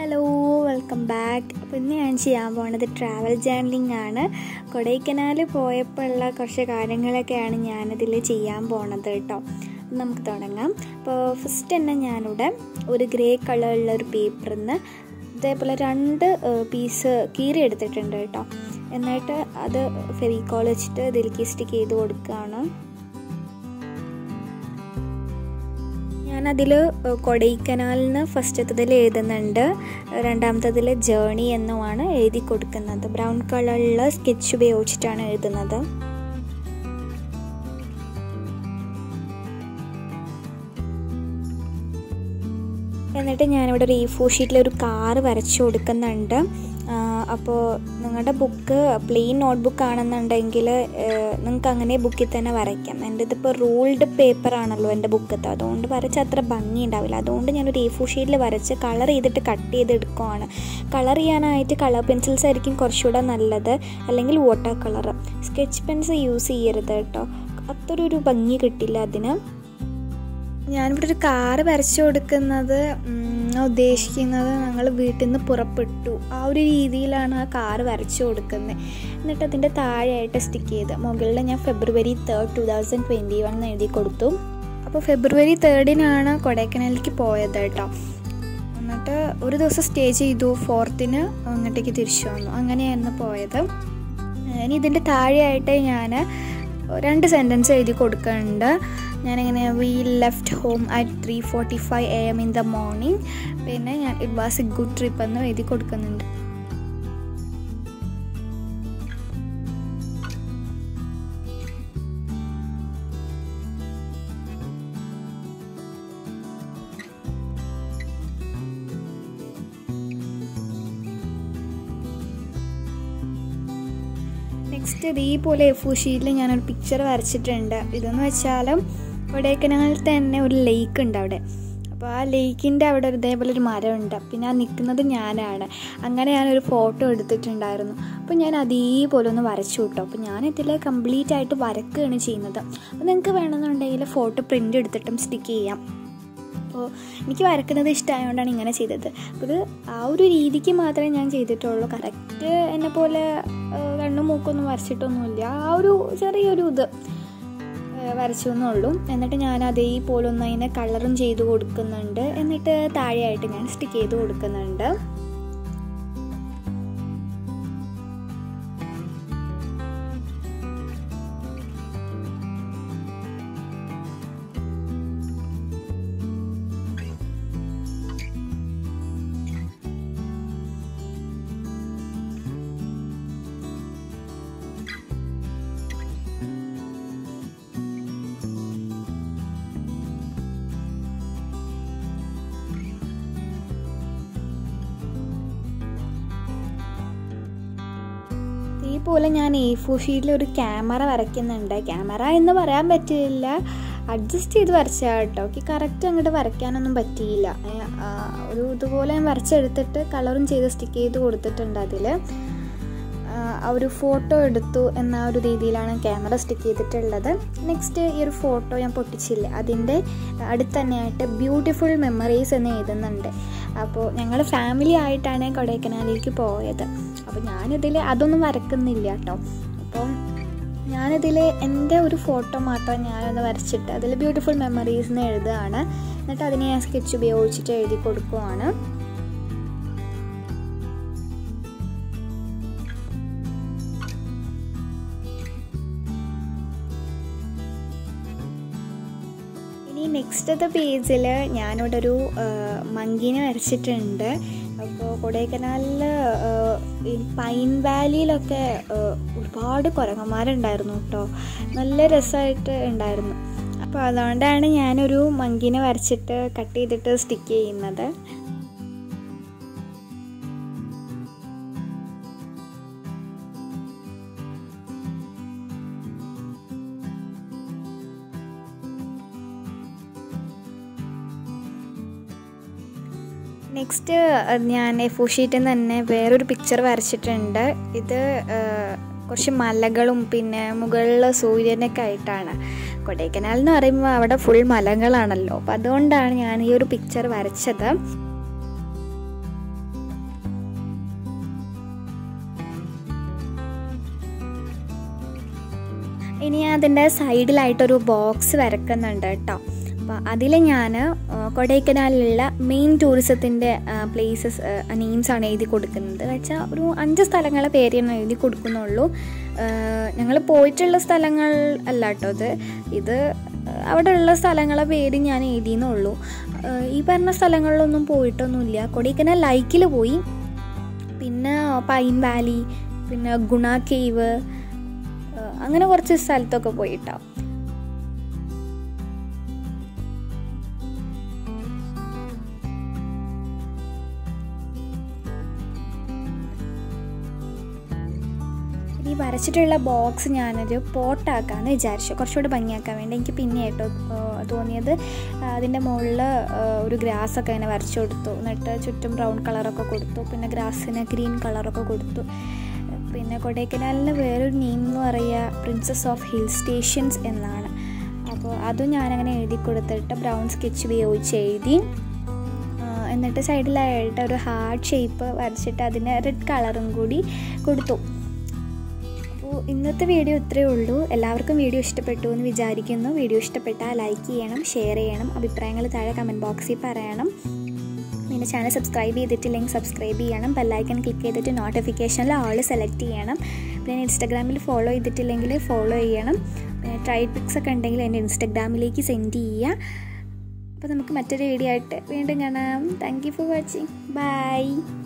hello welcome back അപ്പോൾ ഇന്ന് ഞാൻ ചെയ്യാൻ പോണത് ട്രാവൽ ജേർണലിംഗ് ആണ് കൊടൈക്കനാൽ പോയപ്പോൾ ഉള്ള കുറച്ച് കാര്യങ്ങളൊക്കെയാണ് ഞാനിതിൽ ചെയ്യാൻ പോണത് കേട്ടോ അപ്പോൾ നമുക്ക് തുടങ്ങാം അപ്പോൾ ഫസ്റ്റ് തന്നെ ഞാനിവിടെ ഒരു ഗ്രേ കളറുള്ള ഒരു പേപ്പറിൽ നിന്ന് ഇതേപോലെ രണ്ട് പീസ് കീറി എടുത്തിട്ടുണ്ട് കേട്ടോ എന്നിട്ട് അത് ഫെവിക്കോൾ വെച്ചിട്ട് ഇതിലേക്ക് സ്റ്റിക്ക് ചെയ്ത് കൊടുക്കുകയാണ് ഞാനതിൽ കൊടൈക്കനാലിന് ഫസ്റ്റത്തതിൽ എഴുതുന്നുണ്ട് രണ്ടാമത്തതിൽ ജേണി എന്നുമാണ് എഴുതി കൊടുക്കുന്നത് ബ്രൗൺ കളറിലുള്ള സ്കെച്ച് ഉപയോഗിച്ചിട്ടാണ് എഴുതുന്നത് എന്നിട്ട് ഞാനിവിടെ ഒരു ഈ ഫോർ ഷീറ്റിൽ ഒരു കാറ് വരച്ചു കൊടുക്കുന്നുണ്ട് അപ്പോൾ നിങ്ങളുടെ ബുക്ക് പ്ലെയിൻ നോട്ട്ബുക്ക് ആണെന്നുണ്ടെങ്കിൽ നിങ്ങൾക്ക് അങ്ങനെ ബുക്കിൽ തന്നെ വരയ്ക്കാം എൻ്റെ ഇതിപ്പോൾ റൂൾഡ് പേപ്പർ ആണല്ലോ എൻ്റെ ബുക്കത്തെ അതുകൊണ്ട് വരച്ച് അത്ര ഭംഗി ഉണ്ടാവില്ല അതുകൊണ്ട് ഞാനൊരു എ ഫോർ ഷീറ്റിൽ വരച്ച് കളർ ചെയ്തിട്ട് കട്ട് ചെയ്ത് എടുക്കുവാണ് കളർ ചെയ്യാനായിട്ട് കളർ പെൻസിൽസ് ആയിരിക്കും കുറച്ചുകൂടെ നല്ലത് അല്ലെങ്കിൽ water colour sketch pens use ചെയ്യരുത് കേട്ടോ അത്ര ഒരു ഭംഗി കിട്ടില്ല അതിന് ഞാനിവിടെ ഒരു കാറ് വരച്ചു കൊടുക്കുന്നത് ഉദ്ദേശിക്കുന്നത് ഞങ്ങൾ വീട്ടിൽ നിന്ന് പുറപ്പെട്ടു ആ ഒരു രീതിയിലാണ് ആ കാറ് വരച്ചു കൊടുക്കുന്നത് എന്നിട്ട് അതിൻ്റെ താഴെയായിട്ട് സ്റ്റിക്ക് ചെയ്ത് മുകളിൽ ഞാൻ February third two thousand twenty one എന്ന് എഴുതി കൊടുത്തു അപ്പോൾ ഫെബ്രുവരി തേർഡിനാണ് കൊടൈക്കനാലിലേക്ക് പോയത് കേട്ടോ എന്നിട്ട് ഒരു ദിവസം സ്റ്റേ ചെയ്തു ഫോർത്തിന് അങ്ങോട്ടേക്ക് തിരിച്ചു വന്നു അങ്ങനെയായിരുന്നു പോയത് ഇനി ഇതിൻ്റെ താഴെയായിട്ട് ഞാൻ രണ്ട് സെൻറ്റൻസ് എഴുതി കൊടുക്കുന്നുണ്ട് ഞാനിങ്ങനെ we left home at three forty five A M in the morning പിന്നെ ഞാൻ it was a good trip എന്ന് എഴുതി കൊടുക്കുന്നുണ്ട് നെക്സ്റ്റ് ഇതേപോലെ എഫ് ഷീറ്റിൽ ഞാനൊരു പിക്ചർ വരച്ചിട്ടുണ്ട് ഇതെന്ന് വെച്ചാൽ കൊടൈക്കനാലിൽ തന്നെ ഒരു ലേക്ക് ഉണ്ട് അവിടെ അപ്പോൾ ആ ലേക്കിൻ്റെ അവിടെ ഒരു ഇതേപോലെ ഒരു മരമുണ്ട് പിന്നെ ആ നിൽക്കുന്നത് ഞാനാണ് അങ്ങനെ ഞാനൊരു ഫോട്ടോ എടുത്തിട്ടുണ്ടായിരുന്നു അപ്പോൾ ഞാൻ അതേപോലെ ഒന്ന് വരച്ചു കിട്ടും അപ്പോൾ ഞാനിതിൽ കംപ്ലീറ്റ് ആയിട്ട് വരക്കുകയാണ് ചെയ്യുന്നത് അപ്പോൾ നിങ്ങൾക്ക് വേണമെന്നുണ്ടെങ്കിൽ ഫോട്ടോ പ്രിൻ്റ് എടുത്തിട്ടും സ്റ്റിക്ക് ചെയ്യാം അപ്പോൾ എനിക്ക് വരക്കുന്നത് ഇഷ്ടമായതുകൊണ്ടാണ് ഇങ്ങനെ ചെയ്തത് അപ്പോൾ ഇത് ആ ഒരു രീതിക്ക് മാത്രമേ ഞാൻ ചെയ്തിട്ടുള്ളൂ കറക്റ്റ് എന്നെ പോലെ കണ്ണും മൂക്കൊന്നും വരച്ചിട്ടൊന്നുമില്ല ആ ഒരു ചെറിയൊരു ഇത് വരച്ചു എന്നുള്ളൂ എന്നിട്ട് ഞാൻ അതേപോലെ ഒന്ന് അതിനെ കളറും ചെയ്ത് കൊടുക്കുന്നുണ്ട് എന്നിട്ട് താഴെയായിട്ട് ഞാൻ സ്റ്റിക്ക് ചെയ്ത് കൊടുക്കുന്നുണ്ട് ഇതേപോലെ ഞാൻ എ ഫോർ ഷീറ്റിൽ ഒരു ക്യാമറ വരയ്ക്കുന്നുണ്ട് ക്യാമറ എന്ന് പറയാൻ പറ്റില്ല അഡ്ജസ്റ്റ് ചെയ്ത് വരച്ചാൽ കേട്ടോ എനിക്ക് കറക്റ്റ് അങ്ങോട്ട് വരയ്ക്കാനൊന്നും പറ്റിയില്ല ഒരു ഇതുപോലെ ഞാൻ വരച്ചെടുത്തിട്ട് കളറും ചെയ്ത് സ്റ്റിക്ക് ചെയ്ത് കൊടുത്തിട്ടുണ്ട് അതിൽ ആ ഒരു ഫോട്ടോ എടുത്തു എന്ന ഒരു രീതിയിലാണ് ക്യാമറ സ്റ്റിക്ക് ചെയ്തിട്ടുള്ളത് നെക്സ്റ്റ് ഈ ഒരു ഫോട്ടോ ഞാൻ പൊട്ടിച്ചില്ല അതിൻ്റെ അടുത്ത് തന്നെയായിട്ട് ബ്യൂട്ടിഫുൾ മെമ്മറീസ് എന്ന് എഴുതുന്നുണ്ട് അപ്പോൾ ഞങ്ങൾ ഫാമിലി ആയിട്ടാണ് കൊടൈക്കനാലിലേക്ക് പോയത് അപ്പോൾ ഞാനിതിൽ അതൊന്നും വരക്കുന്നില്ല കേട്ടോ അപ്പം ഞാനിതിൽ എൻ്റെ ഒരു ഫോട്ടോ മാത്രം ഞാനൊന്ന് വരച്ചിട്ട് അതിൽ ബ്യൂട്ടിഫുൾ മെമ്മറീസ് എന്ന് എഴുതുകയാണ് എന്നിട്ട് അതിനെ ഞാൻ സ്കെച്ച് ഉപയോഗിച്ചിട്ട് എഴുതി കൊടുക്കുവാണ് ഇനി നെക്സ്റ്റത്തെ പേജിൽ ഞാനിവിടെ ഒരു മങ്കീനെ വരച്ചിട്ടുണ്ട് അപ്പോൾ കൊടൈക്കനാലിൽ ഈ പൈൻ വാലിയിലൊക്കെ ഒരുപാട് കുരങ്ങന്മാരുണ്ടായിരുന്നു കേട്ടോ നല്ല രസമായിട്ട് ഉണ്ടായിരുന്നു അപ്പോൾ അതുകൊണ്ടാണ് ഞാനൊരു മങ്കീനെ വരച്ചിട്ട് കട്ട് ചെയ്തിട്ട് സ്റ്റിക്ക് ചെയ്യുന്നത് നെക്സ്റ്റ് ഞാൻ എഫ് ഷീറ്റിൽ നിന്ന് തന്നെ വേറൊരു പിക്ചർ വരച്ചിട്ടുണ്ട് ഇത് കുറച്ച് മലകളും പിന്നെ മുകളിൽ സൂര്യനൊക്കെ ആയിട്ടാണ് കൊടൈക്കനാൽ എന്ന് പറയുമ്പോൾ അവിടെ ഫുൾ മലകളാണല്ലോ അപ്പോൾ അതുകൊണ്ടാണ് ഞാൻ ഈ ഒരു പിക്ചർ വരച്ചത് ഇനി ഞാൻ അതിൻ്റെ സൈഡിലായിട്ടൊരു ബോക്സ് വരക്കുന്നുണ്ട് കേട്ടോ അപ്പോൾ അതിൽ ഞാൻ കൊടൈക്കനാലിലുള്ള മെയിൻ ടൂറിസത്തിൻ്റെ പ്ലേസസ് നെയിംസാണ് എഴുതി കൊടുക്കുന്നത് വെച്ചാൽ ഒരു അഞ്ച് സ്ഥലങ്ങളെ പേര് ഞാൻ എഴുതി കൊടുക്കുന്നുള്ളൂ ഞങ്ങൾ പോയിട്ടുള്ള സ്ഥലങ്ങൾ അല്ല കേട്ടോ ഇത് ഇത് അവിടെയുള്ള സ്ഥലങ്ങളെ പേര് ഞാൻ എഴുതിയെന്നുള്ളൂ ഈ പറഞ്ഞ സ്ഥലങ്ങളിലൊന്നും പോയിട്ടൊന്നുമില്ല കൊടൈക്കനാൽ ലൈക്കിൽ പോയി പിന്നെ പൈൻ വാലി പിന്നെ ഗുണ കേവ് അങ്ങനെ കുറച്ച് സ്ഥലത്തൊക്കെ പോയിട്ടോ ഈ വരച്ചിട്ടുള്ള ബോക്സ് ഞാനൊരു പോട്ടാക്കാമെന്ന് വിചാരിച്ചു കുറച്ചുകൂടി ഭംഗിയാക്കാൻ വേണ്ടി എനിക്ക് പിന്നെ കേട്ടോ തോന്നിയത് അതിൻ്റെ മുകളിൽ ഒരു ഗ്രാസൊക്കെ അങ്ങനെ വരച്ചു കൊടുത്തു എന്നിട്ട് ചുറ്റും ബ്രൗൺ കളറൊക്കെ കൊടുത്തു പിന്നെ ഗ്രാസിന് ഗ്രീൻ കളറൊക്കെ കൊടുത്തു പിന്നെ കൊടൈക്കനാലിന് വേറൊരു നെയിം എന്ന് പറയുക പ്രിൻസസ് ഓഫ് ഹിൽ സ്റ്റേഷൻസ് എന്നാണ് അപ്പോൾ അതും ഞാനങ്ങനെ എഴുതി കൊടുത്തിട്ട് ബ്രൗൺ സ്കെച്ച് ഉപയോഗിച്ച് എഴുതി എന്നിട്ട് സൈഡിലായിട്ട് ഒരു ഹാർട്ട് ഷേപ്പ് വരച്ചിട്ട് അതിന് റെഡ് കളറും കൂടി കൊടുത്തു അപ്പോൾ ഇന്നത്തെ വീഡിയോ ഇത്രയേ ഉള്ളൂ എല്ലാവർക്കും വീഡിയോ ഇഷ്ടപ്പെട്ടു എന്ന് വിചാരിക്കുന്നു വീഡിയോ ഇഷ്ടപ്പെട്ടാൽ ലൈക്ക് ചെയ്യണം ഷെയർ ചെയ്യണം അഭിപ്രായങ്ങൾ താഴെ കമൻറ്റ് ബോക്സിൽ പറയണം പിന്നെ ചാനൽ സബ്സ്ക്രൈബ് ചെയ്തിട്ടില്ലെങ്കിൽ സബ്സ്ക്രൈബ് ചെയ്യണം ബെല്ലൈക്കൺ ക്ലിക്ക് ചെയ്തിട്ട് നോട്ടിഫിക്കേഷനിൽ ആൾ സെലക്ട് ചെയ്യണം പിന്നെ ഇൻസ്റ്റാഗ്രാമിൽ ഫോളോ ചെയ്തിട്ടില്ലെങ്കിൽ ഫോളോ ചെയ്യണം പിന്നെ ട്രൈഡ് പിക്സ് ഒക്കെ ഉണ്ടെങ്കിൽ എൻ്റെ ഇൻസ്റ്റാഗ്രാമിലേക്ക് സെൻഡ് ചെയ്യുക അപ്പോൾ നമുക്ക് മറ്റൊരു വീഡിയോ ആയിട്ട് വീണ്ടും കാണാം thank you for watching by